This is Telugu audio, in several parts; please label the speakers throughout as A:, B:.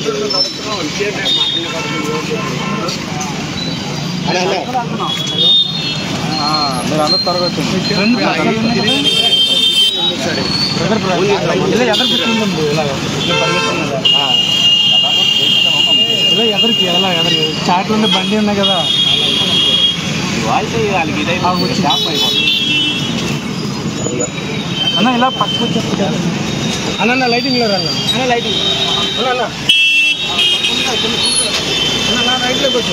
A: మీరు అందరు త్వరగా వచ్చండి
B: ఎదరికి ఎలా ఎదరికి చాట్లు ఉండే బండి ఉన్నాయి కదా ఆ, వచ్చి. అన్న ఇలా పక్కకు వచ్చేస్తుంది అన్న లైటింగ్ లేదు అన్న అన్న లైటింగ్ అన్న అన్న అన్న నా రైట్లోకి వచ్చి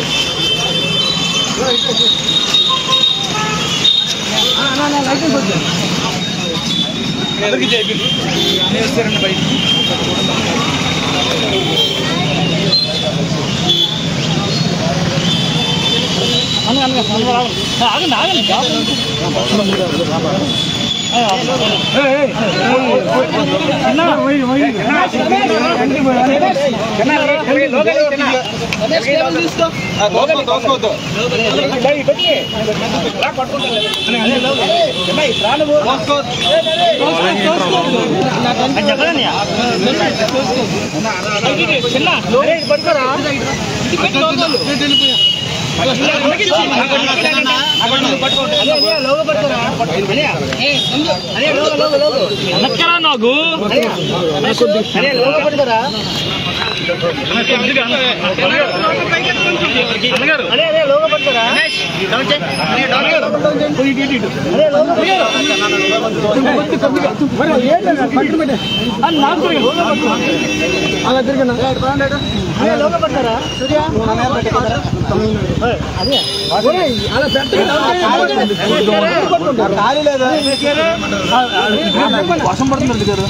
B: అన్న అన్న లైటింగ్ వచ్చి ఎదరికి చేయండి వస్తారండి బయటికి అన్న అన్న అన్న రావాలి ఆగండి ఆగండి నక్కరా నాకు వర్షం పడుతుంది గారు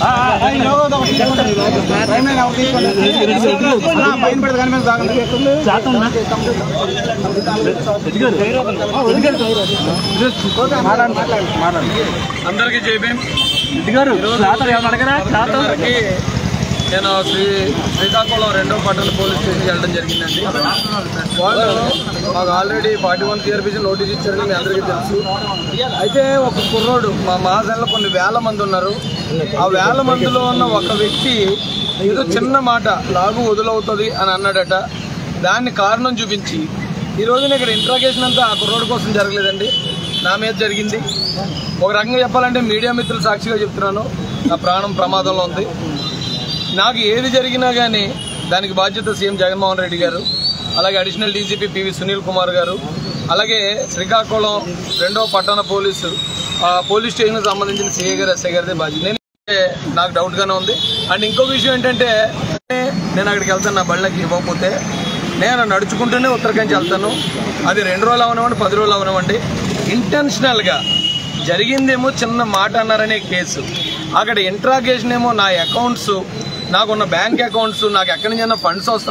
A: అందరికీ జైభీం
B: అడగరా
A: అందరికీ నేను శ్రీ శ్రీకాకుళం రెండో పట్టణ పోలీస్ స్టేషన్కి వెళ్ళడం జరిగిందండి వాళ్ళు మాకు already forty one CrPC notice ఇచ్చారని మీ అందరికీ తెలుసు అయితే ఒక కుర్రోడు మా మహాజన్లో కొన్ని వేల మంది ఉన్నారు ఆ వేల మందిలో ఉన్న ఒక వ్యక్తి ఏదో చిన్న మాట లాగు వదులవుతుంది అని అన్నాడట దాన్ని కారణం చూపించి ఈ రోజున ఇక్కడ ఇంట్రాగేషన్ అంతా ఆ కుర్రోడు కోసం జరగలేదండి నా మీద జరిగింది ఒక రకంగా చెప్పాలంటే మీడియా మిత్రులు సాక్షిగా చెప్తున్నాను నా ప్రాణం ప్రమాదంలో ఉంది నాకు ఏది జరిగినా కానీ దానికి బాధ్యత సీఎం జగన్మోహన్ రెడ్డి గారు అలాగే additional DGP PV Sunil Kumar garu అలాగే శ్రీకాకుళం రెండో పట్టణ పోలీసు ఆ పోలీస్ స్టేషన్కి సంబంధించిన సిఐ గారు ఎస్ఐ గారిదే బాధ్యత నేను నాకు డౌట్గానే ఉంది అండ్ ఇంకో విషయం ఏంటంటే నేను అక్కడికి వెళ్తాను నా బళ్ళకి ఇవ్వకపోతే నేను నడుచుకుంటూనే ఉత్తరకాంచి వెళ్తాను అది రెండు రోజులు అవనివ్వండి పది రోజులు అవనివ్వండి ఇంటెన్షనల్గా జరిగిందేమో చిన్న మాట అన్నారనే కేసు అక్కడ ఇంట్రాగేషన్ ఏమో నా అకౌంట్స్ నాకున్న బ్యాంక్ అకౌంట్స్ నాకు ఎక్కడి నుంచి ఫండ్స్ వస్తున్నాయి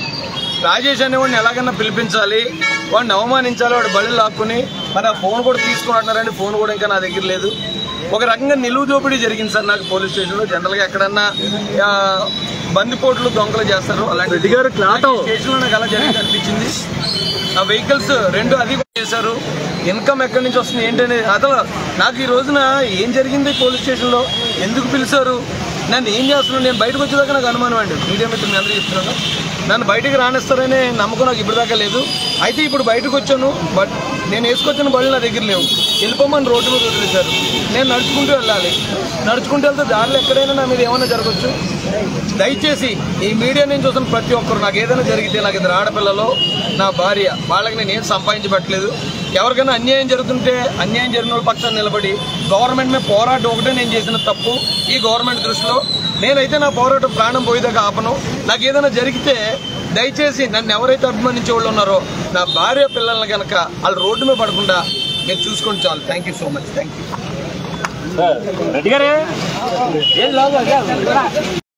A: రాజేష్ అనేవాడిని ఎలాగైనా పిలిపించాలి వాడిని అవమానించాలి వాడు బళ్ళు లాక్కుని మరి ఆ ఫోన్ కూడా తీసుకున్నట్టున్నారండి ఫోన్ కూడా ఇంకా నా దగ్గర లేదు ఒక రకంగా నిలువు దోపిడీ జరిగింది సార్ నాకు పోలీస్ స్టేషన్లో జనరల్గా ఎక్కడన్నా ఆ, బందిపోట్లు దొంగలు చేస్తారు అలాంటి స్టేషన్లో నాకు అలా జరిగింది అనిపించింది ఆ వెహికల్స్ రెండు అది కూడా చేశారు ఇన్కమ్ ఎక్కడి నుంచి వస్తుంది ఏంటనే అసలు నాకు ఈ రోజున ఏం జరిగింది పోలీస్ స్టేషన్లో ఎందుకు పిలిచారు నన్ను ఏం చేస్తున్నాను నేను బయటకు వచ్చేదాకా నాకు అనుమానం అండి మీడియా మిత్రులు మీ అందరూ చెప్తున్నాను నన్ను బయటికి రానిస్తారనే నమ్మకం నాకు ఇప్పటిదాకా లేదు అయితే ఇప్పుడు బయటకు వచ్చాను బట్ నేను వేసుకొచ్చిన బళ్ళు నా దగ్గర లేవు వెళ్ళిపోమని రోడ్డు మీద వదిలేశారు నేను నడుచుకుంటూ వెళ్ళాలి నడుచుకుంటూ వెళ్తే దారిలో ఎక్కడైనా నా మీద ఏమైనా జరగచ్చు దయచేసి ఈ మీడియా నుంచి చూసిన ప్రతి ఒక్కరు నాకు ఏదైనా జరిగితే నాకు ఇద్దరు ఆడపిల్లలో నా భార్య వాళ్ళకి నేను ఏం సంపాదించి పెట్టలేదు ఎవరికైనా అన్యాయం జరుగుతుంటే అన్యాయం జరిగిన వాళ్ళ పక్షాన్ని నిలబడి గవర్నమెంట్ మీద పోరాటం ఒకటే నేను చేసిన తప్పు ఈ గవర్నమెంట్ దృష్టిలో నేనైతే నా పోరాటం ప్రాణం పోయేదాకా ఆపను నాకు ఏదైనా జరిగితే దయచేసి నన్ను ఎవరైతే అభిమానించే వాళ్ళు ఉన్నారో నా భార్య పిల్లల్ని కనుక వాళ్ళు రోడ్డు మీద పడకుండా నేను చూసుకుంటే చాలు thank you so much thank you
B: Reddy గారే